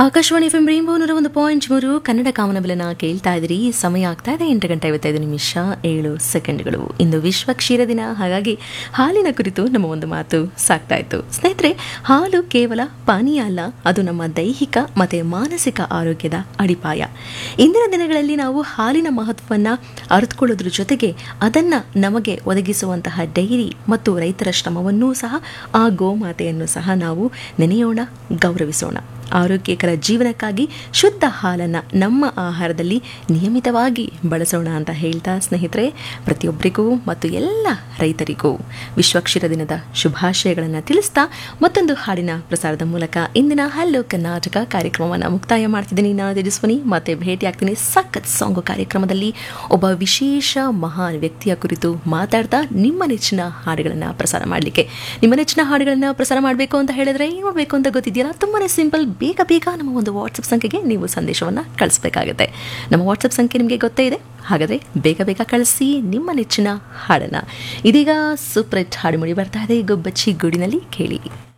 Akashvani F M rainbow ನೂರ ಒಂದು point ಮೂರು ಕನ್ನಡ ಕಾಮನಬಿಲನ ಕೇಳ್ತಾ ಇದ್ರಿ ಸಮಯ ಆಗ್ತಾ ಇದೆ ಎಂಟು ಗಂಟೆ ಐವತ್ತೈದು ನಿಮಿಷ ಏಳು ಸೆಕೆಂಡ್ಗಳು ಇಂದು ವಿಶ್ವ ಕ್ಷೀರ ದಿನ ಹಾಗಾಗಿ ಹಾಲಿನ ಕುರಿತು ನಮ್ಮ ಒಂದು ಮಾತು ಸಾಕ್ತಾ ಇತ್ತು ಸ್ನೇಹಿತರೆ ಹಾಲು ಕೇವಲ ಪಾನೀಯ ಅಲ್ಲ ಅದು ನಮ್ಮ ದೈಹಿಕ ಮತ್ತು ಮಾನಸಿಕ ಆರೋಗ್ಯದ ಅಡಿಪಾಯ ಇಂದಿನ ದಿನಗಳಲ್ಲಿ ನಾವು ಹಾಲಿನ ಮಹತ್ವವನ್ನು ಅರಿತುಕೊಳ್ಳೋದ್ರ ಜೊತೆಗೆ ಅದನ್ನು ನಮಗೆ ಒದಗಿಸುವಂತಹ ಡೈರಿ ಮತ್ತು ರೈತರ ಶ್ರಮವನ್ನೂ ಸಹ ಆ ಗೋಮಾತೆಯನ್ನು ಸಹ ನಾವು ನೆನೆಯೋಣ ಗೌರವಿಸೋಣ ಆರೋಗ್ಯಕರ ಜೀವನಕ್ಕಾಗಿ ಶುದ್ಧ ಹಾಲನ್ನು ನಮ್ಮ ಆಹಾರದಲ್ಲಿ ನಿಯಮಿತವಾಗಿ ಬಳಸೋಣ ಅಂತ ಹೇಳ್ತಾ ಸ್ನೇಹಿತರೆ ಪ್ರತಿಯೊಬ್ಬರಿಗೂ ಮತ್ತು ಎಲ್ಲ ರೈತರಿಗೂ ವಿಶ್ವಕ್ಷೀರ ದಿನದ ಶುಭಾಶಯಗಳನ್ನು ತಿಳಿಸ್ತಾ ಮತ್ತೊಂದು ಹಾಡಿನ ಪ್ರಸಾರದ ಮೂಲಕ ಇಂದಿನ ಹಲೋ ಕರ್ನಾಟಕ ಕಾರ್ಯಕ್ರಮವನ್ನು ಮುಕ್ತಾಯ ಮಾಡ್ತಿದ್ದೀನಿ ನಾನು ತೇಜಸ್ವಿನಿ ಮತ್ತೆ ಭೇಟಿ ಆಗ್ತೀನಿ ಸಖತ್ ಸಾಂಗು ಕಾರ್ಯಕ್ರಮದಲ್ಲಿ ಒಬ್ಬ ವಿಶೇಷ ಮಹಾನ್ ವ್ಯಕ್ತಿಯ ಕುರಿತು ಮಾತಾಡ್ತಾ ನಿಮ್ಮ ನೆಚ್ಚಿನ ಹಾಡುಗಳನ್ನು ಪ್ರಸಾರ ಮಾಡಲಿಕ್ಕೆ ನಿಮ್ಮ ನೆಚ್ಚಿನ ಹಾಡುಗಳನ್ನು ಪ್ರಸಾರ ಮಾಡಬೇಕು ಅಂತ ಹೇಳಿದ್ರೆ ಏನು ಮಾಡಬೇಕು ಅಂತ ಗೊತ್ತಿದೆಯಲ್ಲ ತುಂಬಾ ಸಿಂಪಲ್ ಬೇಗ ಬೇಗ ನಮ್ಮ ಒಂದು ವಾಟ್ಸಪ್ ಸಂಖ್ಯೆಗೆ ನೀವು ಸಂದೇಶವನ್ನು ಕಳಿಸ್ಬೇಕಾಗುತ್ತೆ ನಮ್ಮ ವಾಟ್ಸಪ್ ಸಂಖ್ಯೆ ನಿಮಗೆ ಗೊತ್ತೇ ಇದೆ ಹಾಗಾದರೆ ಬೇಗ ಬೇಗ ಕಳಿಸಿ ನಿಮ್ಮ ನೆಚ್ಚಿನ ಹಾಡನ್ನು ಇದೀಗ ಸೂಪರ್ ಹಿಟ್ ಹಾಡು ಮುಡಿ ಬರ್ತಾ ಇದೆ ಗೊಬ್ಬಚ್ಚಿ ಗೂಡಿನಲ್ಲಿ ಕೇಳಿ